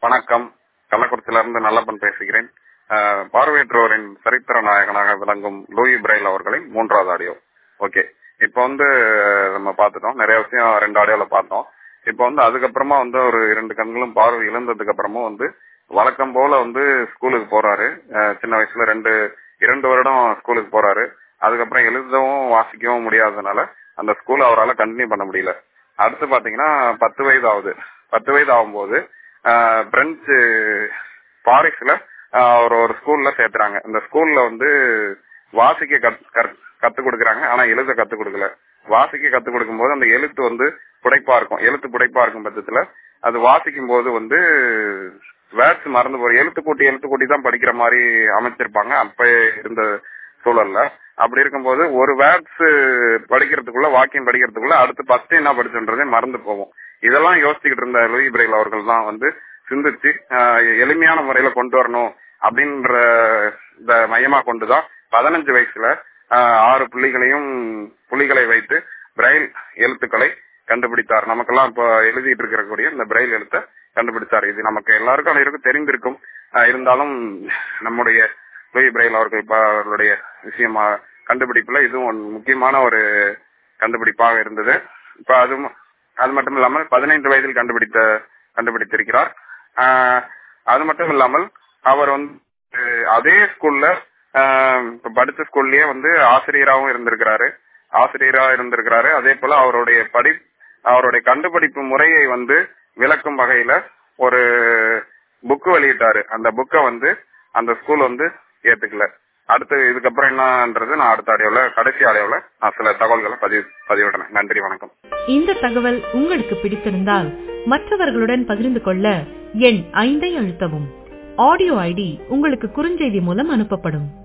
வணக்கம் கள்ளக்குறிச்சியில இருந்து நல்லப்பன் பேசுகிறேன் அஹ், பார்வையற்றோரின் சரித்திர நாயகனாக விளங்கும் லூயி பிரைல் அவர்களின் மூன்றாவது ஆடியோ ஓகே இப்போ வந்து நம்ம பார்த்துட்டோம் நிறைய விஷயம் ரெண்டு ஆடியோல பார்த்தோம் இப்போ வந்து அதுக்கப்புறமா வந்து ஒரு இரண்டு கண்களும் பார்வை இழந்ததுக்கு அப்புறமும் வந்து வழக்கம் போல வந்து ஸ்கூலுக்கு போறாரு அஹ், சின்ன வயசுல ரெண்டு இரண்டு வருடம் ஸ்கூலுக்கு போறாரு அதுக்கப்புறம் எழுதவும் வாசிக்கவும் முடியாததுனால அந்த ஸ்கூல் அவரால் கண்டினியூ பண்ண முடியல அடுத்து பாத்தீங்கன்னா பத்து வயது ஆகுது பத்து வயது ஆகும்போது ஆஹ், பிரெஞ்சு பாரிஸ்ல ஆஹ், ஒரு ஒரு ஸ்கூல்ல சேர்த்துறாங்க இந்த ஸ்கூல்ல வந்து வாசிக்க கத்- கற்- கத்துக் கொடுக்கறாங்க ஆனா எழுத கத்துக் கொடுக்கல வாசிக்க கத்துக் கொடுக்கும் போது அந்த எழுத்து வந்து புடைப்பா இருக்கும் எழுத்து புடைப்பா இருக்கும் பட்சத்துல அது வாசிக்கும் போது வந்து வேர்ட்ஸ் மறந்து போற எழுத்து கூட்டி எழுத்து கூட்டி தான் படிக்கிற மாதிரி அமைச்சிருப்பாங்க அப்ப இருந்த சூழல்ல அப்படி இருக்கும்போது ஒரு வேர்ட்ஸ் படிக்கிறதுக்குள்ள வாக்கியம் படிக்கிறதுக்குள்ள அடுத்து ஃபர்ஸ்ட் என்ன படிச்சுன்றதே மறந்து போகும் இதெல்லாம் யோசிச்சுக்கிட்டு இருந்த லூயி பிரைல் அவர்கள் தான் வந்து சிந்திச்சு ஆஹ், எளிமையான முறையில கொண்டு வரணும் அப்படின்ற இந்த மையமா கொண்டுதான் பதினஞ்சு வயசுல ஆஹ், ஆறு புள்ளிகளையும் புள்ளிகளை வைத்து பிரைல் எழுத்துக்களை கண்டுபிடித்தார் நமக்கெல்லாம் இப்போ எழுதிட்டு இருக்கக்கூடிய இந்த பிரைல் எழுத்தை கண்டுபிடித்தார் இது நமக்கு எல்லாருக்கும் அனைவருக்கும் தெரிந்திருக்கும் ஆஹ், இருந்தாலும் நம்முடைய லூயி பிரைல் அவர்கள் இப்ப அவர்களுடைய விஷயமா கண்டுபிடிப்புல இதுவும் ஒரு முக்கியமான ஒரு கண்டுபிடிப்பாக இருந்தது இப்ப அது ம- அது மட்டும் இல்லாமல் பதினைந்து வயதில் கண்டுபிடித்த கண்டுபிடித்திருக்கிறார் ஆஹ், அது மட்டும் இல்லாமல் அவர் வந்து அஹ், அதே ஸ்கூல்ல ஆஹ், இப்ப படிச்ச ஸ்கூல்லயே வந்து ஆசிரியராகவும் இருந்திருக்கிறாரு ஆசிரியரா இருந்திருக்கிறாரு அதே போல அவருடைய படி அவருடைய கண்டுபிடிப்பு முறையை வந்து விளக்கும் வகையில ஒரு புக் வெளியிட்டாரு அந்த புக்கை வந்து அந்த ஸ்கூல் வந்து ஏத்துக்கல அடுத்து இதுக்கப்புறம் என்னன்றது நான் அடுத்த ஆடியோல கடைசி ஆடியோல நான் சில தகவல்களை பதிவு பதிவிடுறேன் நன்றி வணக்கம் இந்த தகவல் உங்களுக்கு பிடித்திருந்தால் மற்றவர்களுடன் பகிர்ந்து கொள்ள எண் ஐந்தை அழுத்தவும் ஆடியோ ஐடி உங்களுக்கு குறுஞ்செய்தி மூலம் அனுப்பப்படும்